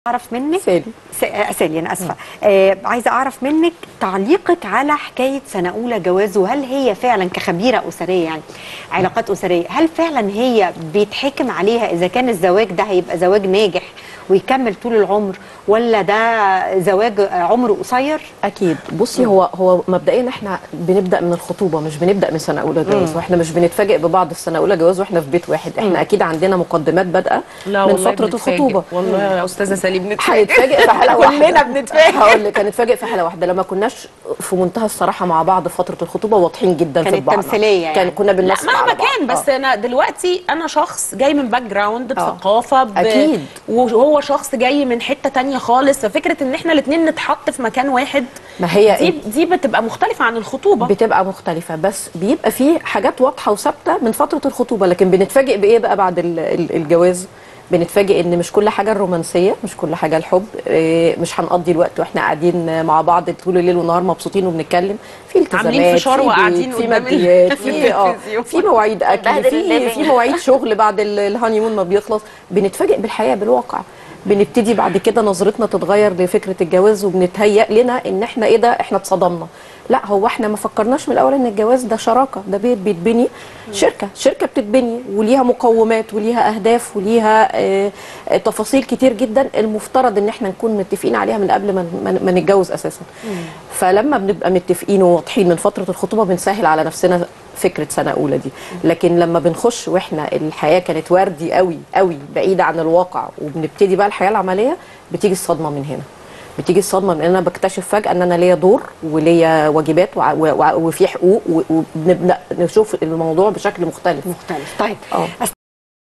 اعرف منك سالي. س- آه، سالي انا اسفه آه عايزه اعرف منك تعليقك على حكايه سنه اولى جواز وهل هي فعلا كخبيره اسريه يعني علاقات اسريه هل فعلا هي بيتحكم عليها اذا كان الزواج ده هيبقى زواج ناجح ويكمل طول العمر ولا ده زواج آه، عمره قصير اكيد بصي هو هو مبدئيا احنا بنبدا من الخطوبه مش بنبدا من سنه اولى جواز واحنا مش بنتفاجئ ببعض السنه اولى جواز واحنا في بيت واحد احنا اكيد عندنا مقدمات بادئه لا من والله فتره بنتفاجئ. الخطوبه والله يا استاذه سليم بنتفاجئ هنتفاجئ في حلقه واحده كلنا بنتفاجئ. هقول لك هنتفاجئ في حلقه واحده لما كناش في منتهى الصراحه مع بعض في فتره الخطوبه واضحين جدا في كانت بعض تمثيلية يعني. كان كنا لا بنمثل مهما على بعض. كان بس آه. انا دلوقتي انا شخص جاي من باك جراوند آه. بثقافه ب... أكيد. وهو شخص جاي من حته تانية خالص ففكره ان احنا الاثنين نتحط في مكان واحد ما هي دي دي بتبقى مختلفه عن الخطوبه بتبقى مختلفة بس بيبقى في حاجات واضحة وثابتة من فترة الخطوبة لكن بنتفاجئ بإيه بقى بعد ال- ال- الجواز بنتفاجئ ان مش كل حاجه الرومانسيه مش كل حاجه الحب إيه، مش هنقضي الوقت واحنا قاعدين مع بعض طول الليل والنهار مبسوطين وبنتكلم في التزامات عاملين فشار في بيت، وقاعدين في قدام ماديات ال- في اه التلفزيون. في مواعيد اكل بهدل في الليفينج. في مواعيد شغل بعد ال- الهانيمون ما بيخلص بنتفاجئ بالحياه بالواقع بنبتدي بعد كده نظرتنا تتغير لفكره الجواز وبنتهيأ لنا ان احنا ايه ده احنا اتصدمنا لا هو احنا ما فكرناش من الاول ان الجواز ده شراكه ده بيت بيتبني شركه شركه بتتبني وليها مقومات وليها اهداف وليها آه، آه، تفاصيل كتير جدا المفترض ان احنا نكون متفقين عليها من قبل ما ما- ما نتجوز اساسا فلما بنبقى متفقين وواضحين من فتره الخطوبه بنسهل على نفسنا فكره سنه اولى دي لكن لما بنخش واحنا الحياه كانت وردي قوي قوي بعيده عن الواقع وبنبتدي بقى الحياه العمليه بتيجي الصدمه من هنا بتيجي الصدمه من ان انا بكتشف فجاه ان انا ليا دور وليا واجبات وع- وع- وفي حقوق و- وبنبدا نشوف الموضوع بشكل مختلف مختلف طيب آه.